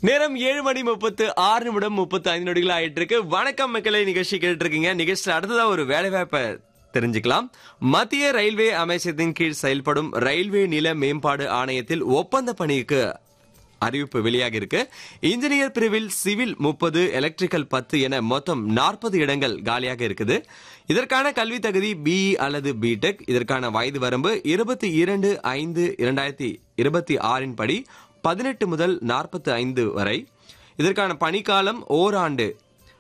நேரம் ஏழு மணி முப்பத்து ஆறு நிமிடம் முப்பத்து ஐந்து நொடிகள் ஆயிட்டு இருக்கு வணக்கம் மக்களை நிகழ்ச்சி கேட்டு இருக்கீங்க நிகழ்ச்சியில் அடுத்ததா ஒரு வேலைவாய்ப்பை தெரிஞ்சுக்கலாம் மத்திய ரயில்வே அமைச்சகத்தின் கீழ் செயல்படும் ரயில்வே நில மேம்பாடு ஆணையத்தில் ஒப்பந்த பணிக்கு அறிவிப்பு வெளியாகி இருக்கு இன்ஜினியர் பிரிவில் சிவில் முப்பது எலக்ட்ரிக்கல் பத்து என மொத்தம் நாற்பது இடங்கள் காலியாக இருக்குது இதற்கான கல்வி தகுதி பிஇ அல்லது பிடெக் இதற்கான வயது வரம்பு இருபத்தி இரண்டு ஐந்து இரண்டாயிரத்தி இருபத்தி ஆறின் படி பதினெட்டு முதல் நாற்பத்தி ஐந்து வரை இதற்கான பணிக்காலம் ஓராண்டு